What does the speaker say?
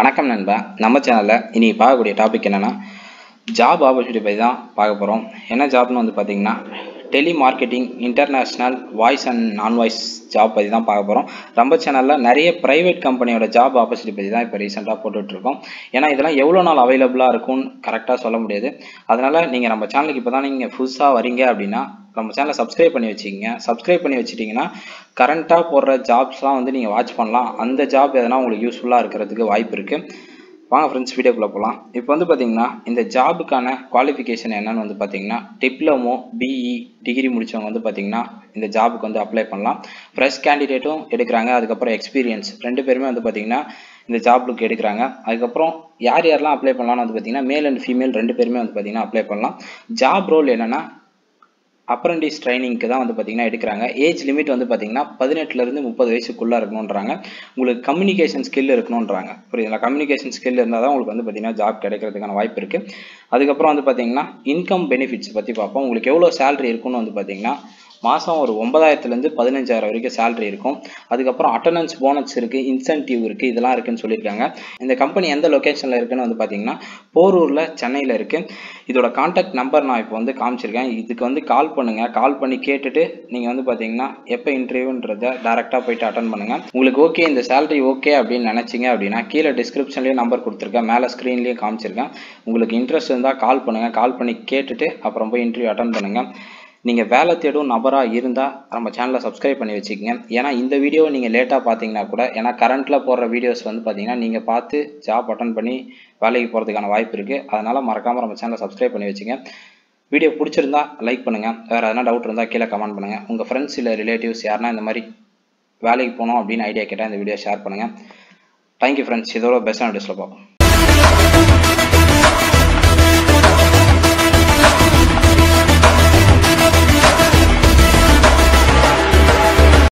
வணக்கம் நண்பா நம்ம சேனலில் இன்னைக்கு பார்க்கக்கூடிய டாபிக் என்னென்னா ஜாப் ஆப்பர்ச்சுனிட்டி பற்றி தான் பார்க்க போகிறோம் என்ன ஜாப்னு வந்து பார்த்தீங்கன்னா telemarketing international voice and non voice job பற்றி தான் பார்க்க போகிறோம் நம்ம சேனலில் நிறைய ப்ரைவேட் கம்பெனியோட ஜாப் ஆப்பர்ச்சுனிட்டி பற்றி தான் இப்போ ரீசெண்டாக போட்டுட்ருக்கோம் ஏன்னா இதெல்லாம் எவ்வளோ நாள் அவைலபிளாக இருக்கும்னு கரெக்டாக சொல்ல முடியாது அதனால் நீங்கள் நம்ம சேனலுக்கு இப்போ தான் நீங்கள் புதுசாக வரீங்க அப்படின்னா நம்ம சேனலை சப்ஸ்கிரைப் பண்ணி வச்சுக்கிங்க சப்ஸ்கிரைப் பண்ணி வச்சுட்டிங்கன்னா கரண்ட்டாக போடுற ஜாப்ஸ்லாம் வந்து நீங்கள் வாட்ச் பண்ணலாம் அந்த ஜாப் எதனா உங்களுக்கு யூஸ்ஃபுல்லாக இருக்கிறதுக்கு வாய்ப்பு இருக்குது வாங்க ஃப்ரெண்ட்ஸ் வீடியோக்குள்ளே போகலாம் இப்போ வந்து பார்த்தீங்கன்னா இந்த ஜாபுக்கான குவாலிஃபிகேஷன் என்னன்னு வந்து பார்த்தீங்கன்னா டிப்ளமோ பிஇ டிகிரி முடித்தவங்க வந்து பார்த்தீங்கன்னா இந்த ஜாபுக்கு வந்து அப்ளை பண்ணலாம் ஃப்ரெஷ் கேண்டிடேட்டும் எடுக்கிறாங்க அதுக்கப்புறம் எக்ஸ்பீரியன்ஸ் ரெண்டு பேருமே வந்து பார்த்தீங்கன்னா இந்த ஜாபுக்கு எடுக்கிறாங்க அதுக்கப்புறம் யார் யாரெல்லாம் அப்ளை பண்ணலாம்னு வந்து பார்த்தீங்கன்னா மேல் அண்ட் ஃபீமேல் ரெண்டு பேருமே வந்து பார்த்தீங்கன்னா அப்ளை பண்ணலாம் ஜாப் ரோல் என்னென்னா அப்ரண்டிஸ் ட்ரைனிங்க்கு தான் வந்து பார்த்தீங்கன்னா எடுக்கிறாங்க ஏஜ் லிமிட் வந்து பார்த்தீங்கன்னா பதினெட்டுலேருந்து முப்பது வயசுக்குள்ளே இருக்கணுன்றாங்க உங்களுக்கு கம்யூனிகேஷன் ஸ்கில் இருக்கணுன்றாங்க புரியுதுங்களா கம்யூனிகேஷன் ஸ்கில் இருந்தால் தான் உங்களுக்கு வந்து பார்த்தீங்கன்னா ஜாப் கிடைக்கிறதுக்கான வாய்ப்பு இருக்குது அதுக்கப்புறம் வந்து பார்த்தீங்கன்னா இன்கம் பெனிஃபிட்ஸ் பற்றி பார்ப்போம் உங்களுக்கு எவ்வளோ சேலரி இருக்குன்னு வந்து பார்த்தீங்கன்னா மாதம் ஒரு ஒன்பதாயிரத்துலேருந்து பதினஞ்சாயிரம் வரைக்கும் சேலரி இருக்கும் அதுக்கப்புறம் அட்டண்டன்ஸ் போனஸ் இருக்குது இன்சென்டிவ் இருக்குது இதெல்லாம் இருக்குன்னு சொல்லியிருக்காங்க இந்த கம்பெனி எந்த லொக்கேஷனில் இருக்குன்னு வந்து பார்த்தீங்கன்னா போரூரில் சென்னையில் இருக்குது இதோட காண்டாக்ட் நம்பர் நான் இப்போ வந்து காமிச்சிருக்கேன் இதுக்கு வந்து கால் பண்ணுங்கள் கால் பண்ணி கேட்டுட்டு நீங்கள் வந்து பார்த்தீங்கன்னா எப்போ இன்டர்வியூன்றதை டேரெக்டாக போயிட்டு அட்டன் பண்ணுங்கள் உங்களுக்கு ஓகே இந்த சேலரி ஓகே அப்படின்னு நினச்சிங்க அப்படின்னா கீழே டிஸ்கிரிப்ஷன்லேயும் நம்பர் கொடுத்துருக்கேன் மேலே ஸ்க்ரீன்லேயும் காமிச்சிருக்கேன் உங்களுக்கு இன்ட்ரெஸ்ட் இருந்தால் கால் பண்ணுங்கள் கால் பண்ணி கேட்டுட்டு அப்புறம் போய் இன்டர்வியூ அட்டன் பண்ணுங்கள் நீங்கள் வேலை தேடும் நபராக இருந்தால் நம்ம சேனலை சப்ஸ்கிரைப் பண்ணி வச்சுக்கோங்க ஏன்னா இந்த வீடியோ நீங்கள் லேட்டாக பார்த்தீங்கன்னா கூட ஏன்னா கரண்ட்டில் போடுற வீடியோஸ் வந்து பார்த்தீங்கன்னா நீங்கள் பார்த்து ஜாப் அட்டன் பண்ணி வேலைக்கு போகிறதுக்கான வாய்ப்பு இருக்குது அதனால் மறக்காமல் நம்ம சேனலை சப்ஸ்கிரைப் பண்ணி வச்சுங்க வீடியோ பிடிச்சிருந்தா லைக் பண்ணுங்கள் வேறு எதனா டவுட் இருந்தால் கீழே கமெண்ட் பண்ணுங்கள் உங்கள் ஃப்ரெண்ட்ஸ் இல்லை ரிலேட்டிவ்ஸ் யாருனா இந்த மாதிரி வேலைக்கு போகணும் அப்படின்னு ஐடியா கேட்டால் இந்த வீடியோ ஷேர் பண்ணுங்கள் தேங்க்யூ ஃப்ரெண்ட்ஸ் இதோட பெஸ்ட்டான டிஸ்ல பார்ப்போம்